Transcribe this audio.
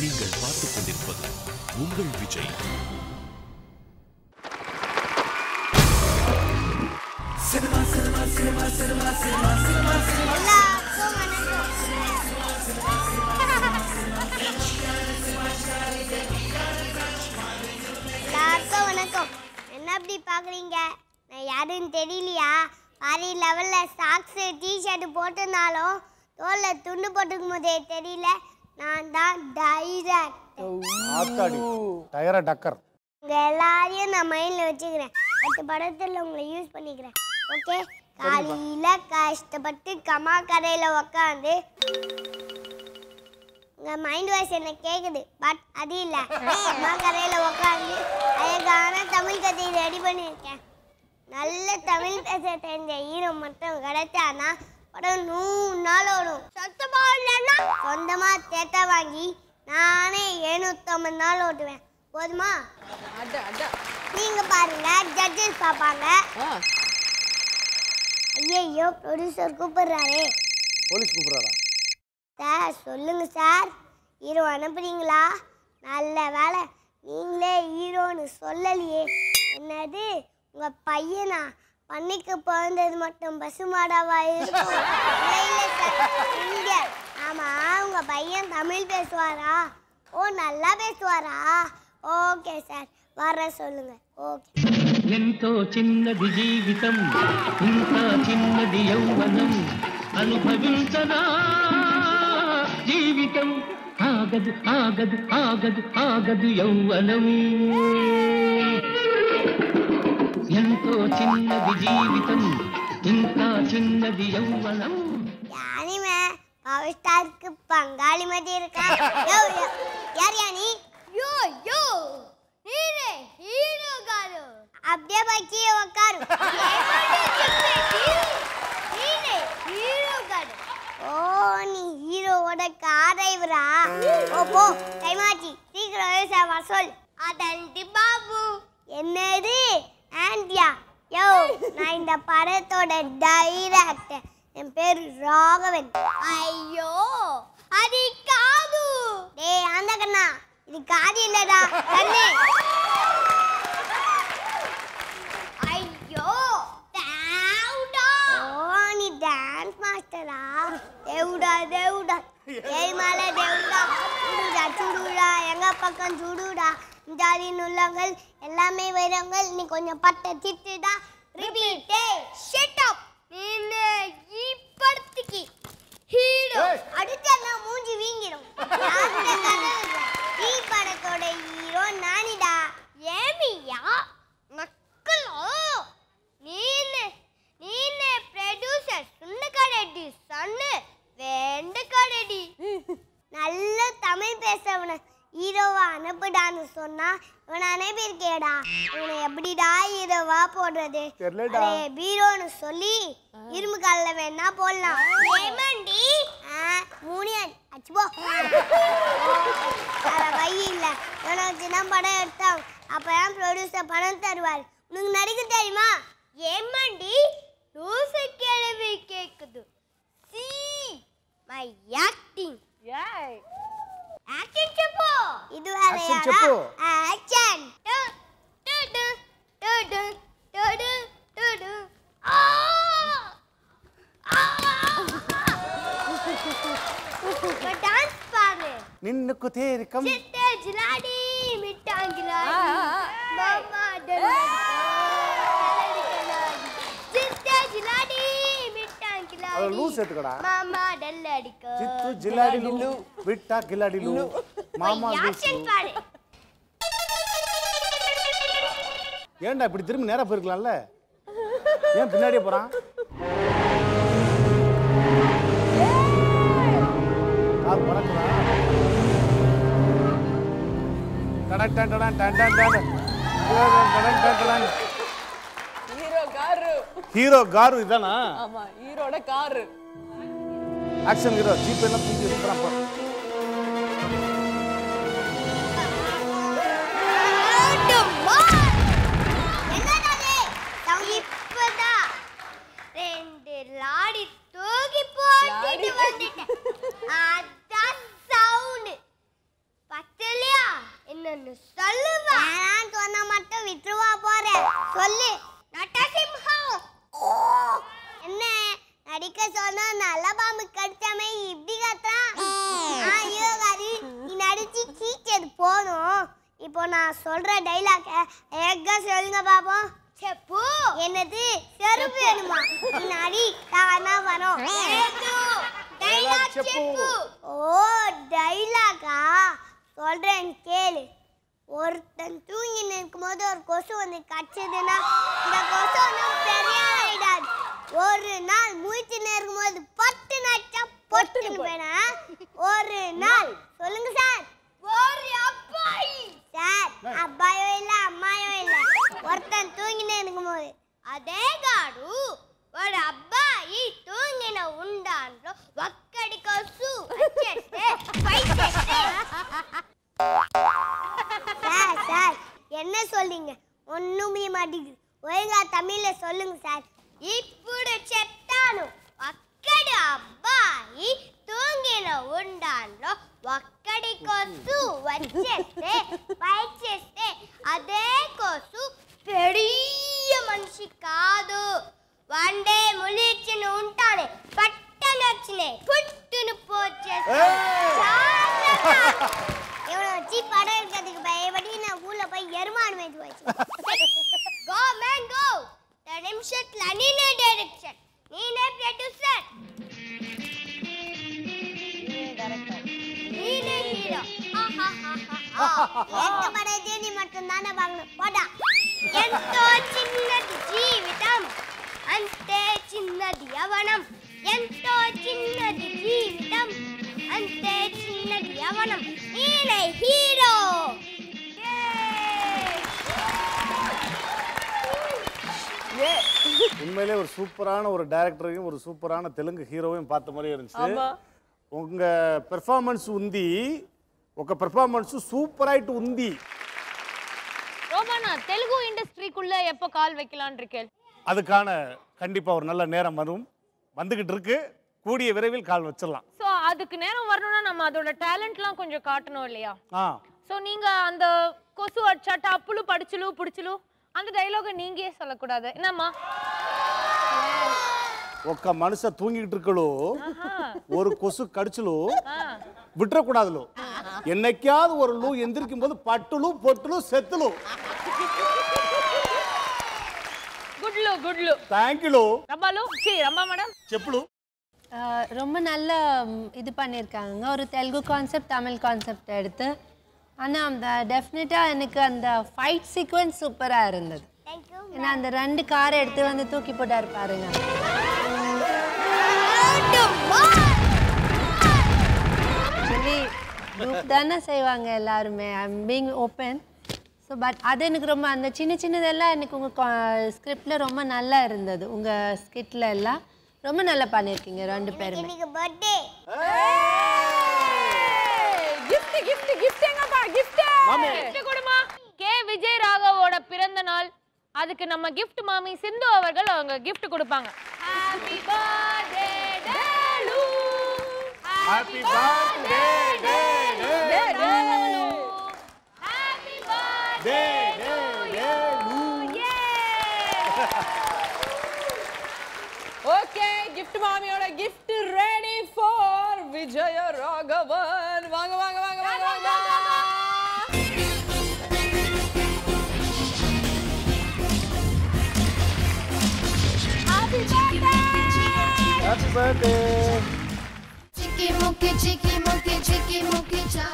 நீங்கள் பார்த்துக் கொண்டிருப்பது உங்கள் விஜய் எல்லாருக்கும் வணக்கம் எல்லாருக்கும் வணக்கம் என்ன அப்படி பார்க்குறீங்க நான் யாருன்னு தெரியலையா பாரி லெவலில் சாக்ஸு டிஷர்ட் போட்டிருந்தாலும் தோலில் துண்டு போட்டுக்கும் போதே தெரியல நான் தான் டைரக்ட் ஆத்தாடி டயரா டக்கர் உங்கள் எல்லாரையும் நான் மைண்டில் வச்சுக்கிறேன் அடுத்த படத்தில் உங்களை யூஸ் பண்ணிக்கிறேன் ஓகே காலையில் கஷ்டப்பட்டு கமா கடையில் உக்காந்து உங்கள் மைண்ட் வாய்ஸ் என்ன கேட்குது பட் அது இல்லை கமா கடையில் உக்காந்து அழகான தமிழ் கதையை ரெடி பண்ணியிருக்கேன் நல்ல தமிழ் பேச தெரிஞ்ச ஹீரோ மட்டும் கிடைச்சானா படம் நூறு நாள் ஓடும் சத்தமா இல்லைன்னா சொந்தமாக தேட்டா வாங்கி நானே எழுநூத்தம்பது நாள் ஓட்டுவேன் போதுமா அட அட நீங்க பாருங்க ஜட்ஜஸ் பார்ப்பாங்க ஆ ஐயையோ ப்ரொடியூசர் கூப்பிடுறாரே போலீஸ் கூப்பிடுறாரா சார் சொல்லுங்க சார் ஹீரோ அனுப்புறீங்களா நல்ல வேலை நீங்களே ஹீரோன்னு சொல்லலையே என்னது உங்க பையனா பண்ணிக்கு பிறந்தது மட்டும் பசுமாடாவா இருக்கும் இல்ல, இல்ல சார் இங்க ஆமா உங்க பையன் தமிழ் பேசுவாரா ஓ நல்லா பேசுவாரா ஓகே சார் வர சொல்லுங்க ஓகே ఎంతో చిన్నది జీవితం ఇంకా చిన్నది యౌవనం అనుభవించనా జీవితం ఆగదు ఆగదు ఆగదు ఆగదు యౌవనం ఎంతో చిన్నది జీవితం ఇంకా చిన్నది యౌవనం யானிமே பவர் ஸ்டாருக்கு பங்காளி மாதிரி இருக்கா யோ யோ, யார் யானி யோ யோ நீனே ஹீரோ காரு அப்படியே போய் கீழே உட்காரு நீனே ஹீரோ காரு ஓ நீ ஹீரோவோட கார் டிரைவரா ஓ போ டைமாச்சி சீக்கிரம் விவசாயம் வர சொல் அதண்டி பாபு என்னது ஆண்டியா யோ நான் இந்த படத்தோட டைரக்டர் என் பேர் ராகவன் ஐயோ அது காது டேய் அந்த கண்ணா இது காது இல்லடா கண்ணு ஐயோ தேவுடா ஓ நீ டான்ஸ் மாஸ்டரா தேவுடா தேவுடா ஏய் மேல தேவுடா சுடுடா சுடுடா எங்க பக்கம் சுடுடா ஜாதி நுள்ளங்கள் எல்லாமே வைரங்கள் நீ கொஞ்சம் பட்ட திட்டுடா ரிப்பீட் ஷட் அப் நீ இப்படத்துக்கு ஹீரோ ஏய். அடுத்தெல்லாம் மூஞ்சி வீங்கிடும் யாருடைய கதை இல்ல. நீ படத்தோட ஹீரோ நானிடா ஏமியா மக்களோ நீனு நீனு ப்ரொடியூசர் சுண்ணக்காரடி சன்னு வேண்டக்காரடி நல்ல தமிழ் பேசவன ஹீரோவா அனுப்புடான்னு சொன்னா இவனை அனுப்பியிருக்கேடா இவனை எப்படிடா ஹீரோவா போடுறது தெரியலடா. அரே, பீரோன்னு சொல்லி இரும்பு கால்ல வேணா போடலாம் ஏமாண்டி மூணியன் அச்சு போ வேற வழி இல்ல இவனை வச்சு தான் படம் எடுத்தோம் அப்பதான் ப்ரொடியூசர் பணம் தருவார் உனக்கு நடிக்க தெரியுமா ஏமாண்டி லூசு கேள்வி கேக்குது சி மை ஆக்டிங் ஏய் ஆக்ஷன் చెప్పు இது Action வேறயா చెప్పు. ஆக்ஷன் டு டு டு டு டு டு டு டு டு ஆ ஆ டான்ஸ் பாரு நின்னுக்கு தேரிக்கம் சிட்டே ஜிலாடி மிட்டாங்கிலாடி ஆ, ஆ, ஆ. மாமா டல்லாடி சிட்டே ஜிலாடி மிட்டாங்கிலாடி அது லூஸ் எடுத்துக்கடா மாமா டல்லடிக்கோ சித்து ஜில்லாடிலு விட்டா கில்லாடிலு மாமா லூசு ஆக்ஷன் பாரு ஏன்டா இப்படி திரும்பி நேரா போயிருக்கலாம்ல ஏன் பின்னாடியே போறான் கார் பறக்குதா டடன் டன் டடன் டன் டன் டன். டடன் டன் டடன். ஹீரோ காரு ஹீரோ காரு இதானா ஆமா ஹீரோட காரு ஆக்ஷன் ஹீரோ ஜீப் எல்லாம் தூக்கி இருக்கிறான் பாரு. இப்பதான் ரெண்டு லாடி தூக்கி போட்டுட்டு லாடி? வந்துட்டேன் அதான் சவுண்ட் என்னன்னு சொல்லுவா நான் சொன்னா மட்டும் விட்டுருவா போற சொல்லு நட்டசிம்ஹம் என்ன நடிக்க சொன்னா நல்ல பாம்பு கடிச்சாமே இப்படி கத்துறான் ஆ, ஐயோ காரி நீ நடிச்சு கீச்சது போதும் இப்போ நான் சொல்ற டைலாக எங்க சொல்லுங்க பாப்போம் செப்பு என்னது செருப்பு வேணுமா நீ நடி தானா வரும் டைலாக் செப்பு. ஓ டைலாகா சொல்றேன் கேளு ஒருத்தன் தூங்கின்னு இருக்கும்போது ஒரு கொசு வந்து கடிச்சதுன்னா இந்த கொசு ஒன்றும் பெரிய ஆயிடாது ஒரு நாள் மூச்சுன்னு இருக்கும்போது பட்டு நச்சா பொட்டுன்னு போயினா ஒரு நாள் சொல்லுங்க சார் ஒரு அப்பாயி சார் அப்பாயோ இல்ல அம்மாயோ இல்ல ஒருத்தன் தூங்கினே இருக்கும்போது అదే గాడు వాడు అబ్బాయి తూంగిన ఉండాన్లో ఒక్కడి కొసు వచ్చేస్తే ఫైట్ చేస్తే சார் சார் என்ன சொல்றீங்க ஒண்ணுமே மாட்டேங்குது ஒழுங்கா தமிழ்ல சொல்லுங்க சார் ఇప్పుడు చెప్తాను అక్కడ అబ్బాయి తూంగిన ఉండాన్లో ఒక్కడి కొసు వచ్చేస్తే ఫైట్ చేస్తే అదే కొసు పెడియ మనిషి కాదు వన్డే ములిచిన ఉంటానే పట్టణ వచ్చినాయి పుట్టును పోచేస్తాను జాగ్రత్త இவனை வச்சு படம் எடுக்கிறதுக்கு பயப்படி நான் ஊர்ல போய் எருமாடு மேய்ச்சி வச்சு கோ மேன் கோ இந்த நிமிஷத்துல நீனே டைரக்ஷன் நீனே ப்ரொடியூசர் நீனே ஹீரோ எந்த படத்தையும் நீ மட்டும் தானே வாங்கணும் போடா ఎంతో చిన్నది జీవితం అంతే చిన్నది యవనం ఎంతో చిన్నది జీవితం అంతే చిన్నది యవనం ఈయన హీరో உண்மையிலே ஒரு சூப்பரான ஒரு டைரக்டரையும் ஒரு சூப்பரான தெலுங்கு ஹீரோவையும் பார்த்த மாதிரி இருந்துச்சு ஆமா உங்க பெர்ஃபார்மன்ஸ் உந்தி ఒక పెర్ఫార్మెన్స్ సూపర్ అయిట్ ఉంది ரோமானா தெலுங்கு இண்டஸ்ட்ரிக்குள்ள எப்போ கால் வைக்கலான் இருக்கேன் அதுக்கான கண்டிப்பா ஒரு நல்ல நேரம் வரும் வந்துகிட்டு இருக்கு கூடிய விரைவில் கால் வச்சிடலாம் ஸோ அதுக்கு நேரம் வரணும்னா நம்ம அதோட டேலண்ட்லாம் கொஞ்சம் காட்டணும் இல்லையா ஆ ஸோ நீங்க அந்த கொசு அடிச்சா டப்புலு படிச்சுலு பிடிச்சுலு அந்த டைலாக நீங்களே சொல்லக்கூடாது என்னம்மா ఒక్క మనిషి తూంగిட்டு இருக்கலோ ஒரு கொசு கடிச்சலோ விட்டுறக்கூடாதுலோ என்னைக்காவது ஒரு லூ எந்திரிக்கும் போது பட்டுலு பொட்டுலு செத்துலு குட்லு குட்லு தேங்க்யூலு ரம்பாலு சி ரம்பா மேடம் చెప్పులు ஆஹ் ரொம்ப நல்ல ம், இது பண்ணியிருக்காங்க ஒரு தெலுங்கு கான்செப்ட் தமிழ் கான்செப்ட் எடுத்து ஆனால் அந்த டெஃபினட்டாக எனக்கு அந்த ஃபைட் சீக்வன்ஸ் சூப்பராக இருந்தது தேங்க்யூ ஏன்னா அந்த ரெண்டு காரை எடுத்து வந்து தூக்கி போட்டாரு பாருங்க ஆக்சுவலி குரூப் தானே செய்வாங்க எல்லாருமே I'm being open so but அது எனக்கு ரொம்ப அந்த சின்ன சின்னதெல்லாம் எனக்கு உங்கள் ஸ்கிரிப்டில் ரொம்ப நல்லா இருந்தது உங்கள் ஸ்கிட்டில் எல்லாம் ரொம்ப நல்லா பண்ணியிருக்கீங்க ரெண்டு பேருமே இன்னைக்கு பர்த்டே கிஃப்ட் கிஃப்ட் கிஃப்ட் எங்கப்பா கிஃப்ட் gift கொடுமா கே விஜய் ராகவோட பிறந்த நாள் அதுக்கு நம்ம gift மாமி சிந்து அவர்கள் அவங்க gift கொடுப்பாங்க ஹாப்பி பர்த்டே டேலு happy birthday day day happy birthday day day day లూ ஓகே கிஃப்ட் மாமியோட gift ready for Vijaya Raghavan வாங்க வாங்க வாங்க வாங்க வாங்க happy birthday Chicky mookie, chicky mookie, chicky mookie, cha.